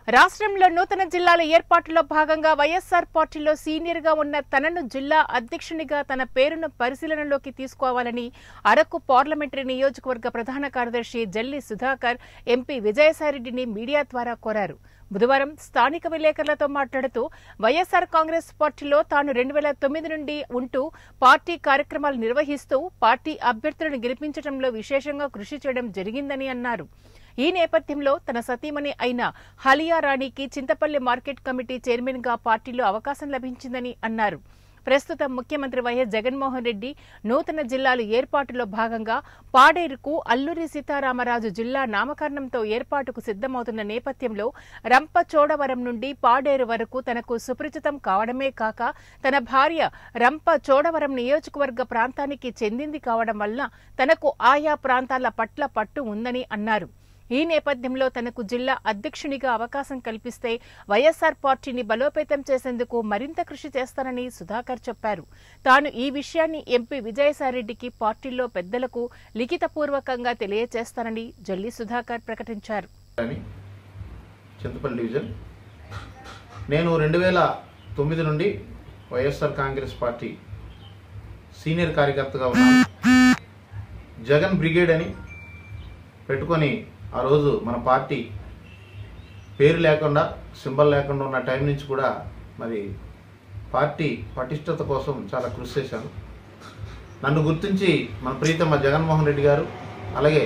రాష్ట్రంలో నూతన జిల్లాల ఏర్పాటులో భాగంగా వైఎస్ఆర్ పార్టీలో సీనియర్ గా ఉన్న తనను జిల్లా అధ్యక్షునిగా తన పేరును పరిశీలనలోకి తీసుకోవాలని అరకు పార్లమెంటరీ నియోజకవర్గ ప్రధాన కార్యదర్శి జల్లి సుధాకర్ ఎంపీ విజయసాయిరెడ్డిని మీడియా ద్వారా కోరారు బుధవారం స్థానిక విలేకరులతో మాట్లాడుతూ వైఎస్ఆర్ కాంగ్రెస్ పార్టీలో తాను రెండు వేల తొమ్మిది నుండి ఉంటూ పార్టీ కార్యక్రమాలు నిర్వహిస్తూ పార్టీ అభ్యర్థులను గెలిపించడంలో విశేషంగా కృషి చేయడం జరిగిందని అన్నారు ఈ నేపథ్యంలో తన సతీమణి అయిన హలియా రాణికి చింతపల్లి మార్కెట్ కమిటీ చైర్మన్ గా పార్టీలో అవకాశం లభించిందని అన్నారు ప్రస్తుతం ముఖ్యమంత్రి వైఎస్ జగన్మోహన్ రెడ్డి నూతన జిల్లాలు ఏర్పాటులో భాగంగా పాడేరుకు అల్లూరి సీతారామరాజు జిల్లా నామకరణంతో ఏర్పాటుకు సిద్దమవుతున్న నేపథ్యంలో రంపచోడవరం నుండి పాడేరు వరకు తనకు సుపరిచితం కావడమే కాక తన భార్య రంపచోడవరం నియోజకవర్గ ప్రాంతానికి చెందింది కావడం వల్ల తనకు ఆయా ప్రాంతాల పట్ల పట్టు ఉందని అన్నారు ఈ నేపథ్యంలో తనకు జిల్లా అధ్యక్షునిగా అవకాశం కల్పిస్తే వైఎస్ఆర్ పార్టీని బలోపేతం చేసేందుకు మరింత కృషి చేస్తానని సుధాకర్ చెప్పారు తాను ఈ విషయాన్ని ఎంపీ విజయసాయిరెడ్డికి పార్టీలో పెద్దలకు లిఖితపూర్వకంగా తెలియజేస్తానని జల్లి సుధాకర్ ప్రకటించారు అని చింతపల్లి డివిజన్ నేను రెండు వేల తొమ్మిది నుండి వైఎస్ఆర్ కాంగ్రెస్ పార్టీ సీనియర్ కార్యకర్తగా ఉన్నాను జగన్ బ్రిగేడ్ అని పెట్టుకొని ఆ రోజు మన పార్టీ పేరు లేకుండా సింబల్ లేకుండా ఉన్న టైం నుంచి కూడా మరి పార్టీ పటిష్టత కోసం చాలా కృషి చేశాను నన్ను గుర్తించి మన ప్రీతమ్మ జగన్మోహన్ రెడ్డి గారు అలాగే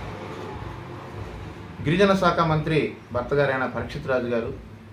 గిరిజన శాఖ మంత్రి భర్త గారైన పరీక్షిత్ రాజు గారు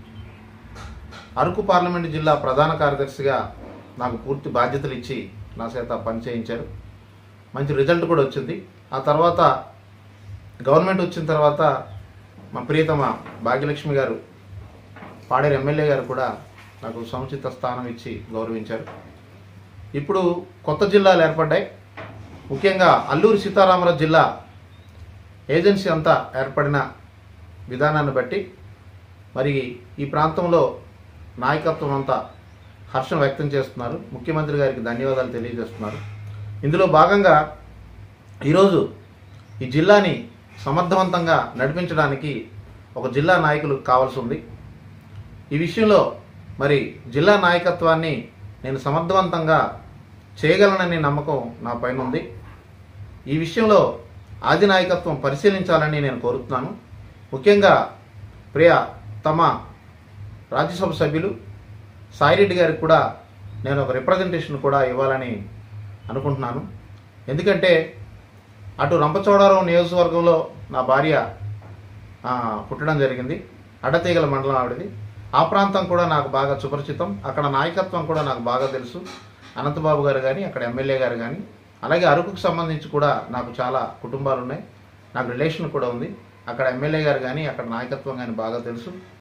అరకు పార్లమెంటు జిల్లా ప్రధాన కార్యదర్శిగా నాకు పూర్తి బాధ్యతలు ఇచ్చి నా చేత పనిచేయించారు మంచి రిజల్ట్ కూడా వచ్చింది ఆ తర్వాత గవర్నమెంట్ వచ్చిన తర్వాత మా ప్రియతమ భాగ్యలక్ష్మి గారు పాడేరు ఎమ్మెల్యే గారు కూడా నాకు సముచిత స్థానం ఇచ్చి గౌరవించారు ఇప్పుడు కొత్త జిల్లాలు ఏర్పడ్డాయి ముఖ్యంగా అల్లూరి సీతారామరాజు జిల్లా ఏజెన్సీ అంతా ఏర్పడిన విధానాన్ని బట్టి మరి ఈ ప్రాంతంలో నాయకత్వం అంతా హర్షం వ్యక్తం చేస్తున్నారు ముఖ్యమంత్రి గారికి ధన్యవాదాలు తెలియజేస్తున్నారు ఇందులో భాగంగా ఈరోజు ఈ జిల్లాని సమర్థవంతంగా నడిపించడానికి ఒక జిల్లా నాయకులు కావాల్సి ఉంది ఈ విషయంలో మరి జిల్లా నాయకత్వాన్ని నేను సమర్థవంతంగా చేయగలననే నమ్మకం నా పైన ఉంది ఈ విషయంలో ఆది నాయకత్వం పరిశీలించాలని నేను కోరుతున్నాను ముఖ్యంగా ప్రియ తమ రాజ్యసభ సభ్యులు సాయిరెడ్డి గారికి కూడా నేను ఒక రిప్రజెంటేషన్ కూడా ఇవ్వాలని అనుకుంటున్నాను ఎందుకంటే అటు రంపచోడవరం నియోజకవర్గంలో నా భార్య ఆ, పుట్టడం జరిగింది అడ్డతీగల మండలం ఆవిడది ఆ ప్రాంతం కూడా నాకు బాగా సుపరిచితం అక్కడ నాయకత్వం కూడా నాకు బాగా తెలుసు అనంతబాబు గారు కానీ అక్కడ ఎమ్మెల్యే గారు కానీ అలాగే అరకుకు సంబంధించి కూడా నాకు చాలా కుటుంబాలు ఉన్నాయి నాకు రిలేషన్ కూడా ఉంది అక్కడ ఎమ్మెల్యే గారు కానీ అక్కడ నాయకత్వం కానీ బాగా తెలుసు